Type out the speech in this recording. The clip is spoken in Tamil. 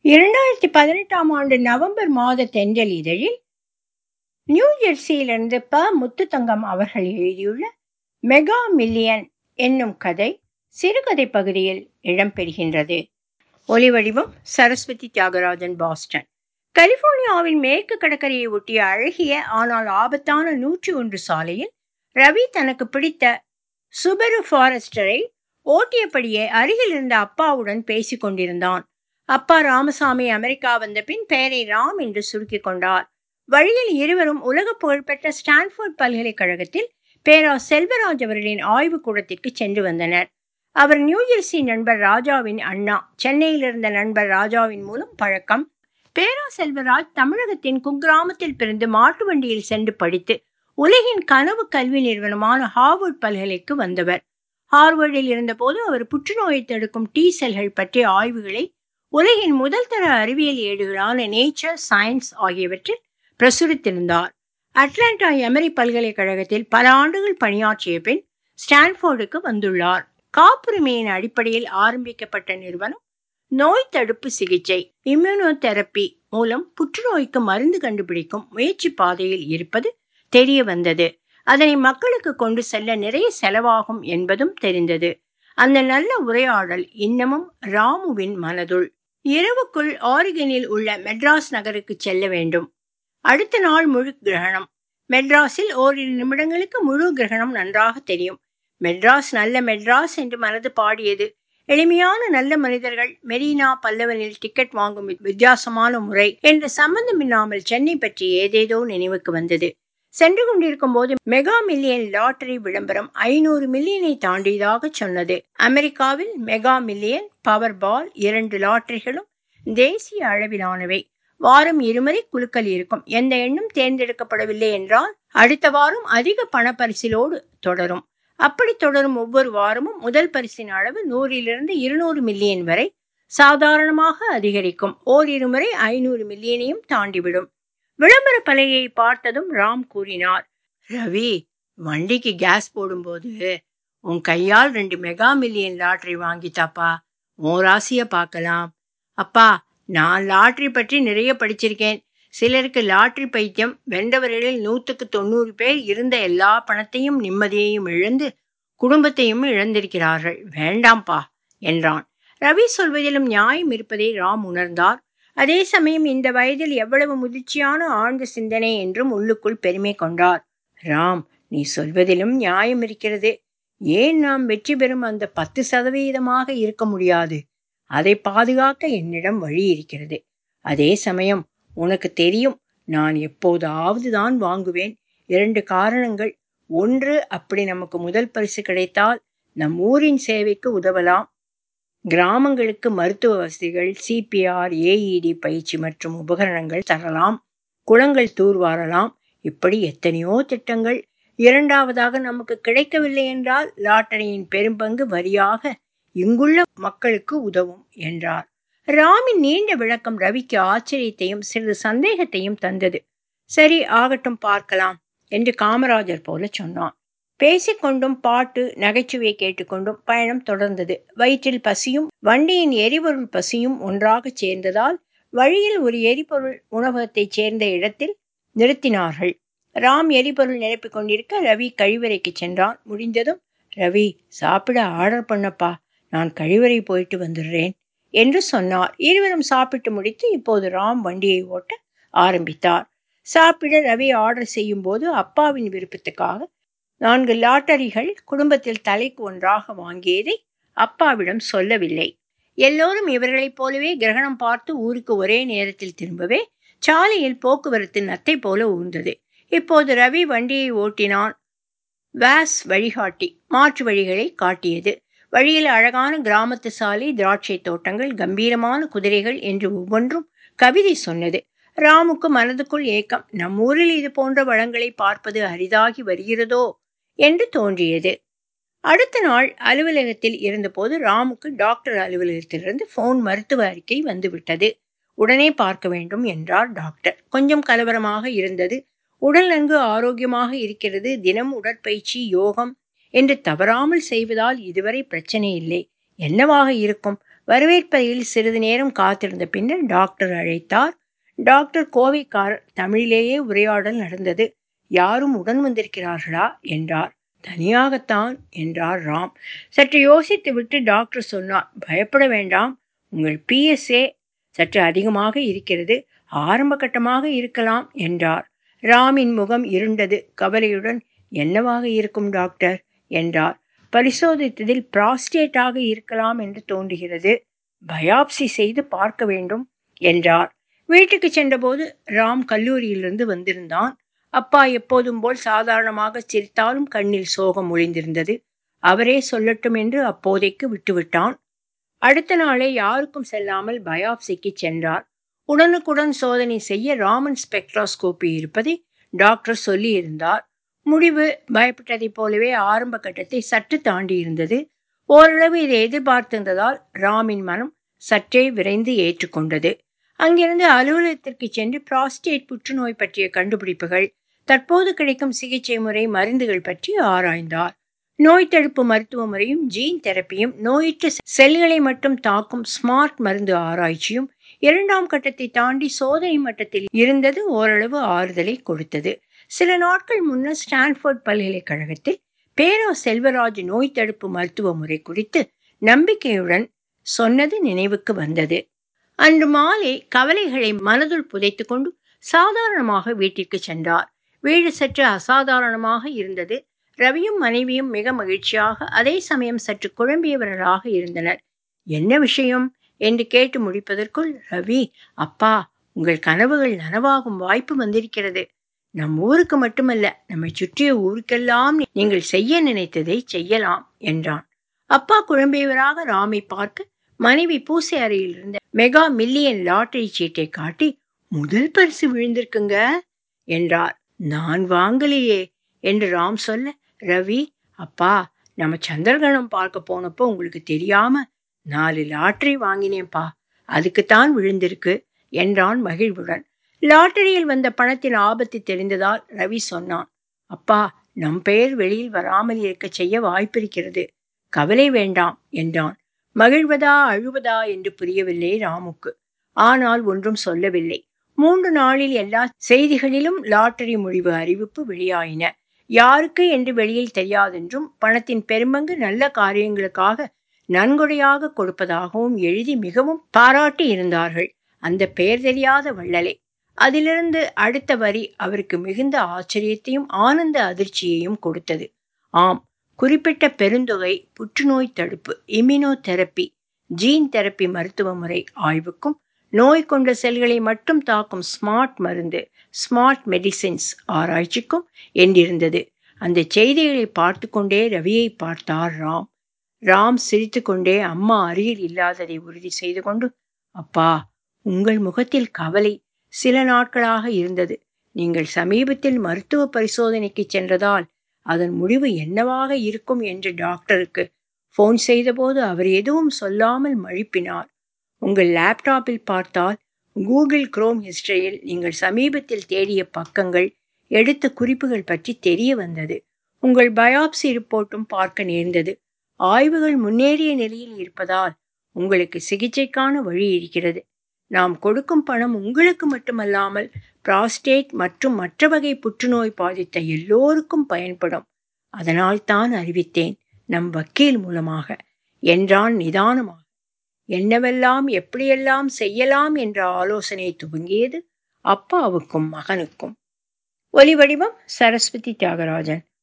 இரண்டாயிரத்தி பதினெட்டாம் ஆண்டு நவம்பர் மாத தென்றல் இதழில் நியூ ஜெர்சியிலிருந்து ப முத்துத்தங்கம் அவர்கள் எழுதியுள்ள மெகா மில்லியன் என்னும் கதை சிறுகதை பகுதியில் இடம்பெறுகின்றது ஒலிவடிவம் சரஸ்வதி தியாகராஜன் பாஸ்டன் கலிபோர்னியாவின் மேற்கு கடற்கரையை ஒட்டிய அழகிய ஆனால் ஆபத்தான நூற்றி ஒன்று சாலையில் ரவி தனக்கு பிடித்த சுபரு ஃபாரஸ்டரை ஓட்டியபடியே அருகில் இருந்த அப்பாவுடன் பேசிக் கொண்டிருந்தான் அப்பா ராமசாமி அமெரிக்கா வந்த பின் பெயரை ராம் என்று சுருக்கிக் கொண்டார் வழியில் இருவரும் உலக புகழ்பெற்ற ஸ்டான்ஃபோர்ட் பல்கலைக்கழகத்தில் பேரா செல்வராஜ் அவர்களின் ஆய்வு கூடத்திற்கு சென்று வந்தனர் அவர் நியூஜெர்சி நண்பர் ராஜாவின் அண்ணா சென்னையில் இருந்த நண்பர் ராஜாவின் மூலம் பழக்கம் பேரா செல்வராஜ் தமிழகத்தின் குக்கிராமத்தில் பிறந்து மாட்டு வண்டியில் சென்று படித்து உலகின் கனவு கல்வி நிறுவனமான ஹார்வர்ட் பல்கலைக்கு வந்தவர் ஹார்வர்டில் இருந்தபோது அவர் புற்றுநோயை தடுக்கும் டி செல்கள் பற்றிய ஆய்வுகளை உலகின் முதல் தர அறிவியல் ஏடுகளான நேச்சர் சயின்ஸ் ஆகியவற்றில் பிரசுரித்திருந்தார் அட்லாண்டா எமரி பல்கலைக்கழகத்தில் பல ஆண்டுகள் பணியாற்றிய பின் ஸ்டான்ஃபோர்டுக்கு வந்துள்ளார் காப்புரிமையின் அடிப்படையில் ஆரம்பிக்கப்பட்ட நிறுவனம் நோய் தடுப்பு சிகிச்சை இம்யூனோதெரப்பி மூலம் புற்றுநோய்க்கு மருந்து கண்டுபிடிக்கும் முயற்சி பாதையில் இருப்பது தெரிய வந்தது அதனை மக்களுக்கு கொண்டு செல்ல நிறைய செலவாகும் என்பதும் தெரிந்தது அந்த நல்ல உரையாடல் இன்னமும் ராமுவின் மனதுள் இரவுக்குள் ஆரிகனில் உள்ள மெட்ராஸ் நகருக்கு செல்ல வேண்டும் அடுத்த நாள் முழு கிரகணம் மெட்ராஸில் ஓரிரு நிமிடங்களுக்கு முழு கிரகணம் நன்றாக தெரியும் மெட்ராஸ் நல்ல மெட்ராஸ் என்று மனது பாடியது எளிமையான நல்ல மனிதர்கள் மெரினா பல்லவனில் டிக்கெட் வாங்கும் வித்தியாசமான முறை என்று சம்பந்தமில்லாமல் சென்னை பற்றி ஏதேதோ நினைவுக்கு வந்தது சென்று கொண்டிருக்கும் போது மெகா மில்லியன் லாட்டரி விளம்பரம் ஐநூறு மில்லியனை தாண்டியதாக சொன்னது அமெரிக்காவில் மெகா மில்லியன் பவர் பால் இரண்டு லாட்டரிகளும் தேசிய அளவிலானவை வாரம் இருமுறை குழுக்கள் இருக்கும் எந்த எண்ணும் தேர்ந்தெடுக்கப்படவில்லை என்றால் அடுத்த வாரம் அதிக பணப்பரிசிலோடு தொடரும் அப்படி தொடரும் ஒவ்வொரு வாரமும் முதல் பரிசின் அளவு நூறிலிருந்து இருநூறு மில்லியன் வரை சாதாரணமாக அதிகரிக்கும் ஓரிரு முறை ஐநூறு மில்லியனையும் தாண்டிவிடும் விளம்பர பலகையை பார்த்ததும் ராம் கூறினார் ரவி வண்டிக்கு கேஸ் போடும்போது உன் கையால் ரெண்டு மெகா மில்லியன் லாட்டரி வாங்கித்தாப்பா உன் ராசிய பார்க்கலாம் அப்பா நான் லாட்டரி பற்றி நிறைய படிச்சிருக்கேன் சிலருக்கு லாட்டரி பைத்தியம் வென்றவர்களில் நூற்றுக்கு தொண்ணூறு பேர் இருந்த எல்லா பணத்தையும் நிம்மதியையும் இழந்து குடும்பத்தையும் இழந்திருக்கிறார்கள் வேண்டாம்பா என்றான் ரவி சொல்வதிலும் நியாயம் இருப்பதை ராம் உணர்ந்தார் அதே சமயம் இந்த வயதில் எவ்வளவு முதிர்ச்சியான ஆழ்ந்த சிந்தனை என்றும் உள்ளுக்குள் பெருமை கொண்டார் ராம் நீ சொல்வதிலும் நியாயம் இருக்கிறது ஏன் நாம் வெற்றி பெறும் அந்த பத்து சதவீதமாக இருக்க முடியாது அதை பாதுகாக்க என்னிடம் வழி இருக்கிறது அதே சமயம் உனக்கு தெரியும் நான் எப்போதாவது தான் வாங்குவேன் இரண்டு காரணங்கள் ஒன்று அப்படி நமக்கு முதல் பரிசு கிடைத்தால் நம் ஊரின் சேவைக்கு உதவலாம் கிராமங்களுக்கு மருத்துவ வசதிகள் சிபிஆர் ஏஇடி பயிற்சி மற்றும் உபகரணங்கள் தரலாம் குளங்கள் தூர்வாரலாம் இப்படி எத்தனையோ திட்டங்கள் இரண்டாவதாக நமக்கு கிடைக்கவில்லை என்றால் லாட்டரியின் பெரும்பங்கு வரியாக இங்குள்ள மக்களுக்கு உதவும் என்றார் ராமின் நீண்ட விளக்கம் ரவிக்கு ஆச்சரியத்தையும் சிறிது சந்தேகத்தையும் தந்தது சரி ஆகட்டும் பார்க்கலாம் என்று காமராஜர் போல சொன்னான் பேசிக்கொண்டும் பாட்டு நகைச்சுவை கேட்டுக்கொண்டும் பயணம் தொடர்ந்தது வயிற்றில் பசியும் வண்டியின் எரிபொருள் பசியும் ஒன்றாக சேர்ந்ததால் வழியில் ஒரு எரிபொருள் உணவகத்தைச் சேர்ந்த இடத்தில் நிறுத்தினார்கள் ராம் எரிபொருள் நிரப்பிக் கொண்டிருக்க ரவி கழிவறைக்கு சென்றான் முடிந்ததும் ரவி சாப்பிட ஆர்டர் பண்ணப்பா நான் கழிவறை போயிட்டு வந்துடுறேன் என்று சொன்னார் இருவரும் சாப்பிட்டு முடித்து இப்போது ராம் வண்டியை ஓட்ட ஆரம்பித்தார் சாப்பிட ரவி ஆர்டர் செய்யும் போது அப்பாவின் விருப்பத்துக்காக நான்கு லாட்டரிகள் குடும்பத்தில் தலைக்கு ஒன்றாக வாங்கியதை அப்பாவிடம் சொல்லவில்லை எல்லோரும் இவர்களைப் போலவே கிரகணம் பார்த்து ஊருக்கு ஒரே நேரத்தில் திரும்பவே சாலையில் போக்குவரத்து நத்தை போல ஊர்ந்தது இப்போது ரவி வண்டியை ஓட்டினான் வாஸ் வழிகாட்டி மாற்று வழிகளை காட்டியது வழியில் அழகான கிராமத்து சாலை திராட்சை தோட்டங்கள் கம்பீரமான குதிரைகள் என்று ஒவ்வொன்றும் கவிதை சொன்னது ராமுக்கு மனதுக்குள் ஏக்கம் நம் ஊரில் இது போன்ற வளங்களை பார்ப்பது அரிதாகி வருகிறதோ என்று தோன்றியது அடுத்த நாள் அலுவலகத்தில் இருந்தபோது ராமுக்கு டாக்டர் அலுவலகத்திலிருந்து போன் மருத்துவ அறிக்கை வந்துவிட்டது உடனே பார்க்க வேண்டும் என்றார் டாக்டர் கொஞ்சம் கலவரமாக இருந்தது உடல் நன்கு ஆரோக்கியமாக இருக்கிறது தினம் உடற்பயிற்சி யோகம் என்று தவறாமல் செய்வதால் இதுவரை பிரச்சனை இல்லை என்னவாக இருக்கும் வரவேற்பறையில் சிறிது நேரம் காத்திருந்த பின்னர் டாக்டர் அழைத்தார் டாக்டர் கோவைக்காரர் தமிழிலேயே உரையாடல் நடந்தது யாரும் உடன் வந்திருக்கிறார்களா என்றார் தனியாகத்தான் என்றார் ராம் சற்று யோசித்துவிட்டு டாக்டர் சொன்னார் பயப்பட வேண்டாம் உங்கள் பிஎஸ்ஏ சற்று அதிகமாக இருக்கிறது ஆரம்ப கட்டமாக இருக்கலாம் என்றார் ராமின் முகம் இருண்டது கவலையுடன் என்னவாக இருக்கும் டாக்டர் என்றார் பரிசோதித்ததில் பிராஸ்டேட்டாக இருக்கலாம் என்று தோன்றுகிறது பயாப்சி செய்து பார்க்க வேண்டும் என்றார் வீட்டுக்கு சென்றபோது ராம் கல்லூரியிலிருந்து வந்திருந்தான் அப்பா எப்போதும் போல் சாதாரணமாக சிரித்தாலும் கண்ணில் சோகம் ஒளிந்திருந்தது அவரே சொல்லட்டும் என்று அப்போதைக்கு விட்டுவிட்டான் அடுத்த நாளே யாருக்கும் செல்லாமல் பயாப்சிக்கு சென்றார் உடனுக்குடன் சோதனை செய்ய ராமன் ஸ்பெக்ட்ராஸ்கோபி இருப்பதை டாக்டர் சொல்லியிருந்தார் முடிவு பயப்பட்டதைப் போலவே ஆரம்ப கட்டத்தை சற்று தாண்டி இருந்தது ஓரளவு இதை எதிர்பார்த்திருந்ததால் ராமின் மனம் சற்றே விரைந்து ஏற்றுக்கொண்டது அங்கிருந்து அலுவலகத்திற்கு சென்று பிராஸ்டேட் புற்றுநோய் பற்றிய கண்டுபிடிப்புகள் தற்போது கிடைக்கும் சிகிச்சை முறை மருந்துகள் பற்றி ஆராய்ந்தார் நோய் தடுப்பு மருத்துவ முறையும் ஜீன் தெரப்பியும் நோயற்ற செல்களை மட்டும் தாக்கும் ஸ்மார்ட் மருந்து ஆராய்ச்சியும் இரண்டாம் கட்டத்தை தாண்டி சோதனை மட்டத்தில் இருந்தது ஓரளவு ஆறுதலை கொடுத்தது சில நாட்கள் முன்னர் ஸ்டான்ஃபோர்ட் பல்கலைக்கழகத்தில் பேரோ செல்வராஜ் நோய் தடுப்பு மருத்துவ முறை குறித்து நம்பிக்கையுடன் சொன்னது நினைவுக்கு வந்தது அன்று மாலை கவலைகளை மனதுள் புதைத்து கொண்டு சாதாரணமாக வீட்டிற்கு சென்றார் வீடு சற்று அசாதாரணமாக இருந்தது ரவியும் மனைவியும் மிக மகிழ்ச்சியாக அதே சமயம் சற்று குழம்பியவர்களாக இருந்தனர் என்ன விஷயம் என்று கேட்டு முடிப்பதற்குள் ரவி அப்பா உங்கள் கனவுகள் நனவாகும் வாய்ப்பு வந்திருக்கிறது நம் ஊருக்கு மட்டுமல்ல நம்மை சுற்றிய ஊருக்கெல்லாம் நீங்கள் செய்ய நினைத்ததை செய்யலாம் என்றான் அப்பா குழம்பியவராக ராமை பார்க்க மனைவி பூசை அறையில் இருந்த மெகா மில்லியன் லாட்டரி சீட்டை காட்டி முதல் பரிசு விழுந்திருக்குங்க என்றார் நான் வாங்கலையே என்று ராம் சொல்ல ரவி அப்பா நம்ம சந்திரகணம் பார்க்க போனப்போ உங்களுக்கு தெரியாம நாலு லாட்டரி வாங்கினேன்ப்பா அதுக்குத்தான் விழுந்திருக்கு என்றான் மகிழ்வுடன் லாட்டரியில் வந்த பணத்தின் ஆபத்து தெரிந்ததால் ரவி சொன்னான் அப்பா நம் பெயர் வெளியில் வராமல் இருக்க செய்ய வாய்ப்பிருக்கிறது கவலை வேண்டாம் என்றான் மகிழ்வதா அழுவதா என்று புரியவில்லை ராமுக்கு ஆனால் ஒன்றும் சொல்லவில்லை மூன்று நாளில் எல்லா செய்திகளிலும் லாட்டரி முடிவு அறிவிப்பு வெளியாயின யாருக்கு என்று வெளியில் தெரியாதென்றும் பணத்தின் பெரும்பங்கு நல்ல காரியங்களுக்காக நன்கொடையாக கொடுப்பதாகவும் எழுதி மிகவும் பாராட்டி இருந்தார்கள் அந்த பெயர் தெரியாத வள்ளலே அதிலிருந்து அடுத்த வரி அவருக்கு மிகுந்த ஆச்சரியத்தையும் ஆனந்த அதிர்ச்சியையும் கொடுத்தது ஆம் குறிப்பிட்ட பெருந்தொகை புற்றுநோய் தடுப்பு இம்யூனோ தெரப்பி ஜீன் தெரப்பி மருத்துவ முறை ஆய்வுக்கும் நோய் கொண்ட செல்களை மட்டும் தாக்கும் ஸ்மார்ட் மருந்து ஸ்மார்ட் மெடிசின்ஸ் ஆராய்ச்சிக்கும் என்றிருந்தது அந்த செய்திகளை பார்த்து கொண்டே ரவியை பார்த்தார் ராம் ராம் சிரித்துக்கொண்டே அம்மா அருகில் இல்லாததை உறுதி செய்து கொண்டு அப்பா உங்கள் முகத்தில் கவலை சில நாட்களாக இருந்தது நீங்கள் சமீபத்தில் மருத்துவ பரிசோதனைக்கு சென்றதால் அதன் முடிவு என்னவாக இருக்கும் என்று டாக்டருக்கு ஃபோன் செய்தபோது அவர் எதுவும் சொல்லாமல் மழுப்பினார் உங்கள் லேப்டாப்பில் பார்த்தால் கூகுள் குரோம் ஹிஸ்டரியில் நீங்கள் சமீபத்தில் தேடிய பக்கங்கள் எடுத்த குறிப்புகள் பற்றி தெரிய வந்தது உங்கள் பயாப்சி ரிப்போர்ட்டும் பார்க்க நேர்ந்தது ஆய்வுகள் முன்னேறிய நிலையில் இருப்பதால் உங்களுக்கு சிகிச்சைக்கான வழி இருக்கிறது நாம் கொடுக்கும் பணம் உங்களுக்கு மட்டுமல்லாமல் பிராஸ்டேட் மற்றும் மற்ற வகை புற்றுநோய் பாதித்த எல்லோருக்கும் பயன்படும் அதனால் தான் அறிவித்தேன் நம் வக்கீல் மூலமாக என்றான் நிதானமாக என்னவெல்லாம் எப்படியெல்லாம் செய்யலாம் என்ற ஆலோசனை துவங்கியது அப்பாவுக்கும் மகனுக்கும் ஒலி வடிவம் சரஸ்வதி தியாகராஜன்